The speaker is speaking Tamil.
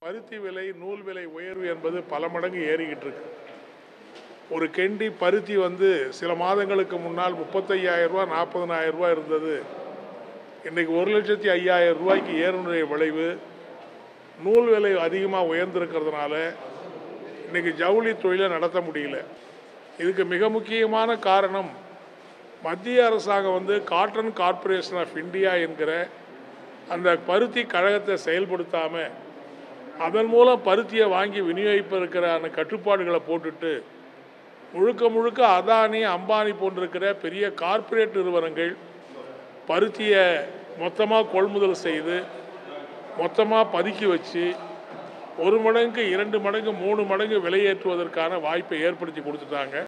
பருத்தி விலை நூல் விலை உயர்வு என்பது பல மடங்கு ஏறிக்கிட்டு இருக்கு ஒரு கெண்டி பருத்தி வந்து சில மாதங்களுக்கு முன்னால் முப்பத்தையாயிரம் ரூபா நாற்பதனாயிரம் ரூபா இருந்தது இன்றைக்கு ஒரு லட்சத்தி ஐயாயிரம் ரூபாய்க்கு ஏறுனுடைய விளைவு நூல் விலை அதிகமாக உயர்ந்திருக்கிறதுனால இன்னைக்கு ஜவுளி தொழிலை நடத்த முடியல இதுக்கு மிக முக்கியமான காரணம் மத்திய அரசாங்கம் வந்து காட்டன் கார்ப்பரேஷன் ஆஃப் இந்தியா என்கிற அந்த பருத்தி கழகத்தை செயல்படுத்தாமல் அதன் மூலம் பருத்தியை வாங்கி விநியோகிப்பதற்கிற அந்த கட்டுப்பாடுகளை போட்டுட்டு முழுக்க முழுக்க அதானி அம்பானி போன்றிருக்கிற பெரிய கார்ப்பரேட் நிறுவனங்கள் பருத்தியை மொத்தமாக கொள்முதல் செய்து மொத்தமாக பதுக்கி வச்சு ஒரு மடங்கு இரண்டு மடங்கு மூணு மடங்கு விலையேற்றுவதற்கான வாய்ப்பை ஏற்படுத்தி கொடுத்துட்டாங்க